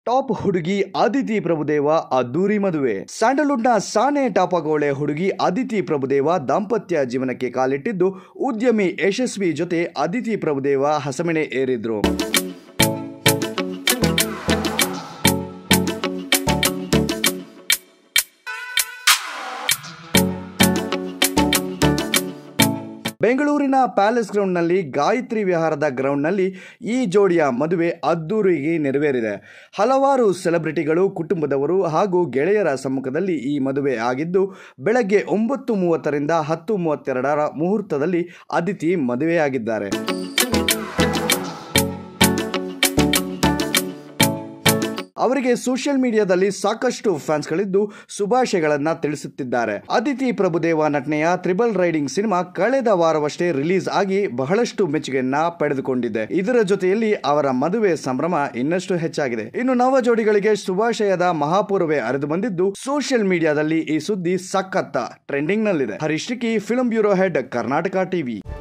top ಹುಡುಗಿ ಅದಿತಿ ಪ್ರಭುದೇವ ಅದ್ದೂರಿ ಮದುವೆ ಸ್ಯಾಂಡಲ್ವುಡ್ನ ಸಾನೆ ಟಾಪಗೋಳೆ ಹುಡುಗಿ ಅದಿತಿ ಪ್ರಭುದೇವ ದಾಂಪತ್ಯ ಜೀವನಕ್ಕೆ ಕಾಲಿಟ್ಟಿದ್ದು ಉದ್ಯಮಿ ಯಶಸ್ವಿ ಜೊತೆ ಅದಿತಿ ಪ್ರಭುದೇವ ಹಸಮೆಣೆ ಏರಿದ್ರು ಬೆಂಗಳೂರಿನ ಪ್ಯಾಲೇಸ್ ಗ್ರೌಂಡ್ನಲ್ಲಿ ಗಾಯತ್ರಿ ವಿಹಾರದ ಗ್ರೌಂಡ್ನಲ್ಲಿ ಈ ಜೋಡಿಯ ಮದುವೆ ಅದ್ದೂರಿಗೆ ನೆರವೇರಿದೆ ಹಲವಾರು ಸೆಲೆಬ್ರಿಟಿಗಳು ಕುಟುಂಬದವರು ಹಾಗೂ ಗೆಳೆಯರ ಸಮ್ಮುಖದಲ್ಲಿ ಈ ಮದುವೆ ಆಗಿದ್ದು ಬೆಳಗ್ಗೆ ಒಂಬತ್ತು ಮೂವತ್ತರಿಂದ ಹತ್ತು ಮೂವತ್ತೆರಡರ ಮುಹೂರ್ತದಲ್ಲಿ ಅದಿತಿ ಮದುವೆಯಾಗಿದ್ದಾರೆ ಅವರಿಗೆ ಸೋಷಿಯಲ್ ಮೀಡಿಯಾದಲ್ಲಿ ಸಾಕಷ್ಟು ಫ್ಯಾನ್ಸ್ಗಳಿದ್ದು ಶುಭಾಶಯಗಳನ್ನ ತಿಳಿಸುತ್ತಿದ್ದಾರೆ ಅದಿತಿ ಪ್ರಭುದೇವ ನಟನೆಯ ತ್ರಿಬಲ್ ರೈಡಿಂಗ್ ಸಿನಿಮಾ ಕಳೆದ ವಾರವಷ್ಟೇ ರಿಲೀಸ್ ಆಗಿ ಬಹಳಷ್ಟು ಮೆಚ್ಚುಗೆಯನ್ನ ಪಡೆದುಕೊಂಡಿದೆ ಇದರ ಜೊತೆಯಲ್ಲಿ ಅವರ ಮದುವೆ ಸಂಭ್ರಮ ಇನ್ನಷ್ಟು ಹೆಚ್ಚಾಗಿದೆ ಇನ್ನು ನವ ಜೋಡಿಗಳಿಗೆ ಶುಭಾಶಯದ ಮಹಾಪೂರ್ವೇ ಹರಿದು ಬಂದಿದ್ದು ಸೋಷಿಯಲ್ ಮೀಡಿಯಾದಲ್ಲಿ ಈ ಸುದ್ದಿ ಸಖತ್ತ ಟ್ರೆಂಡಿಂಗ್ ನಲ್ಲಿದೆ ಹರೀಶ್ ಟಿಕ್ಕಿ film bureau head Karnataka TV